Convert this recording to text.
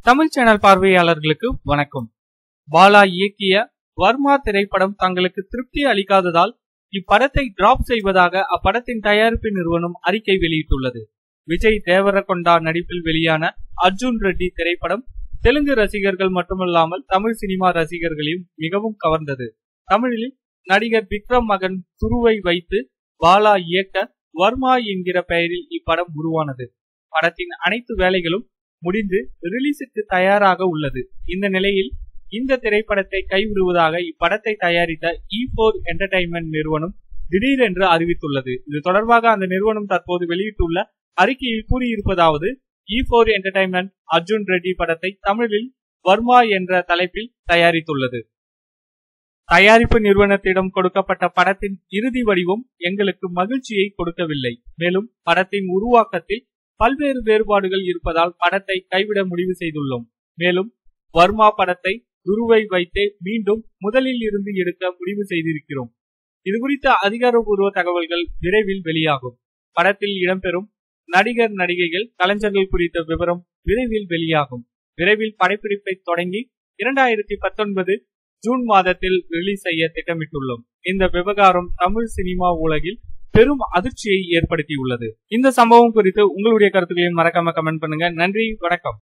Tamil channel பார்வையாளர்களுக்கு வணக்கம் பாலா இயக்கிய வர்மா திரைப்படம் தங்களுக்கு திருப்தி அளிக்காததால் இப்படத்தை டிராப் செய்வதாக அப்படத்தின் தயாரிப்பு நிறுவனம் அறிக்கை வெளியிட்டுள்ளது விஜய் தேவரகொண்டா நடிப்பில் வெளியான அர்ஜுன் ரெட்டி திரைப்படம் தெலுங்கு ரசிகர்கள் மட்டுமல்லாமல் தமிழ் சினிமா ரசிகர்களையும் மிகவும் கவர்ந்தது தமிழில் நடிகர் விக்ரம் மகன் துருவை வைத்து பாலா இயக்க வர்மா என்கிற பெயரில் இப்படம் உருவானது படத்தின் அனைத்து வேலைகளும் முடிந்து ரிலீஸுக்கு தயாராக உள்ளது இந்த நிலையில் இந்த திரைப்படத்தை கைவிடுவதாக இப்படத்தை தயாரித்த இ போர் என்டர்டைன்மெண்ட் நிறுவனம் திடீரென்று அறிவித்துள்ளது இது தொடர்பாக அந்த நிறுவனம் தற்போது வெளியிட்டுள்ள அறிக்கையில் கூறியிருப்பதாவது E four entertainment Arjun Reddy படத்தை தமிழில் வர்மா என்ற தலைப்பில் தயாரித்துள்ளது தயாரிப்பு நிறுவனத்திடம் கொடுக்கப்பட்ட படத்தின் இறுதி வடிவம் எங்களுக்கு மகிழ்ச்சியை கொடுக்கவில்லை மேலும் படத்தின் உருவாக்கத்தில் பல்வேறு வேறுபாடுகள் இருப்பதால் படத்தை கைவிட முடிவு செய்துள்ளோம் மேலும் வர்மா படத்தை குருவை வைத்தே மீண்டும் முதலில் இருந்து எடுக்க முடிவு செய்திருக்கிறோம் இது குறித்த அதிகாரப்பூர்வ தகவல்கள் விரைவில் வெளியாகும் படத்தில் இடம்பெறும் நடிகர் நடிகைகள் கலைஞர்கள் குறித்த விவரம் விரைவில் வெளியாகும் விரைவில் படப்பிடிப்பை தொடங்கி இரண்டாயிரத்தி பத்தொன்பது ஜூன் மாதத்தில் ரிலீஸ் செய்ய திட்டமிட்டுள்ளோம் இந்த விவகாரம் தமிழ் சினிமா உலகில் பெரும் அதிர்ச்சியை ஏற்படுத்தியுள்ளது இந்த சம்பவம் குறித்து உங்களுடைய கருத்துக்களையும் மறக்காம கமெண்ட் பண்ணுங்க நன்றி வணக்கம்